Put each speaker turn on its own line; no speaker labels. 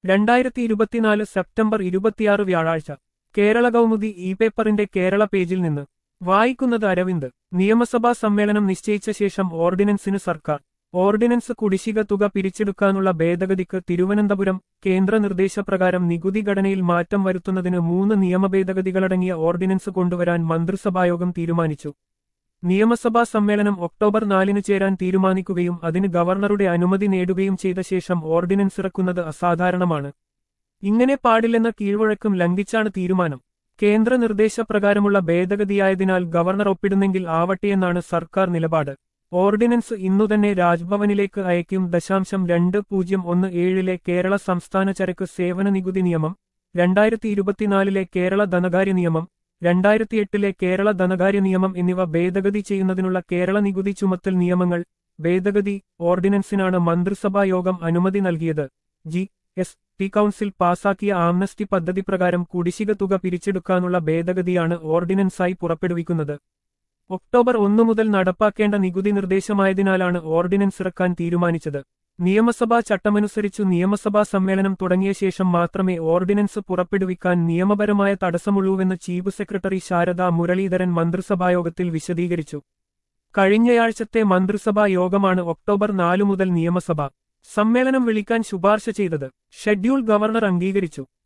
രണ്ടായിരത്തി ഇരുപത്തിനാല് സെപ്റ്റംബർ ഇരുപത്തിയാറ് വ്യാഴാഴ്ച കേരള കൗമുദി ഇ പേപ്പറിന്റെ കേരള പേജിൽ നിന്ന് വായിക്കുന്നത് അരവിന്ദ് നിയമസഭാ സമ്മേളനം നിശ്ചയിച്ച ശേഷം ഓർഡിനൻസിന് സർക്കാർ ഓർഡിനൻസ് കുടിശ്ശിക തുക പിരിച്ചെടുക്കാനുള്ള ഭേദഗതിക്ക് തിരുവനന്തപുരം കേന്ദ്ര നിർദ്ദേശപ്രകാരം നികുതി ഘടനയിൽ മാറ്റം വരുത്തുന്നതിന് മൂന്ന് നിയമഭേദഗതികളടങ്ങിയ ഓർഡിനൻസ് കൊണ്ടുവരാൻ മന്ത്രിസഭായോഗം തീരുമാനിച്ചു നിയമസഭാ സമ്മേളനം ഒക്ടോബർ നാലിന് ചേരാൻ തീരുമാനിക്കുകയും അതിന് ഗവർണറുടെ അനുമതി നേടുകയും ചെയ്ത ശേഷം ഓർഡിനൻസ് ഇറക്കുന്നത് അസാധാരണമാണ് ഇങ്ങനെ പാടില്ലെന്ന കീഴ്വഴക്കം ലംഘിച്ചാണ് തീരുമാനം കേന്ദ്ര നിർദ്ദേശപ്രകാരമുള്ള ഭേദഗതിയായതിനാൽ ഗവർണർ ഒപ്പിടുന്നെങ്കിൽ ആവട്ടെയെന്നാണ് സർക്കാർ നിലപാട് ഓർഡിനൻസ് ഇന്നുതന്നെ രാജ്ഭവനിലേക്ക് അയക്കും ദശാംശം രണ്ട് പൂജ്യം ഒന്ന് ഏഴിലെ കേരള സംസ്ഥാന ചരക്ക് സേവന നികുതി നിയമം രണ്ടായിരത്തി ഇരുപത്തിനാലിലെ കേരള ധനകാര്യ നിയമം രണ്ടായിരത്തിയെട്ടിലെ കേരള ധനകാര്യ നിയമം എന്നിവ ഭേദഗതി ചെയ്യുന്നതിനുള്ള കേരള നികുതി ചുമത്തൽ നിയമങ്ങൾ ഭേദഗതി ഓർഡിനൻസിനാണ് മന്ത്രിസഭാ യോഗം അനുമതി നൽകിയത് ജി എസ് ടി കൌൺസിൽ പാസാക്കിയ ആംനസ്റ്റി പദ്ധതി പ്രകാരം കുടിശ്ശിക തുക പിരിച്ചെടുക്കാനുള്ള ഭേദഗതിയാണ് ഓർഡിനൻസായി പുറപ്പെടുവിക്കുന്നത് ഒക്ടോബർ ഒന്നു മുതൽ നടപ്പാക്കേണ്ട നികുതി നിർദ്ദേശമായതിനാലാണ് ഓർഡിനൻസ് ഇറക്കാൻ തീരുമാനിച്ചത് നിയമസഭാ ചട്ടമനുസരിച്ചു നിയമസഭാ സമ്മേളനം തുടങ്ങിയ ശേഷം മാത്രമേ ഓർഡിനൻസ് പുറപ്പെടുവിക്കാൻ നിയമപരമായ തടസ്സമുള്ളൂവെന്ന് ചീഫ് സെക്രട്ടറി ശാരദ മുരളീധരൻ മന്ത്രിസഭായോഗത്തിൽ വിശദീകരിച്ചു കഴിഞ്ഞയാഴ്ചത്തെ മന്ത്രിസഭാ യോഗമാണ് ഒക്ടോബർ നാലു മുതൽ നിയമസഭ സമ്മേളനം വിളിക്കാൻ ശുപാർശ ചെയ്തത് ഷെഡ്യൂൾ ഗവർണർ അംഗീകരിച്ചു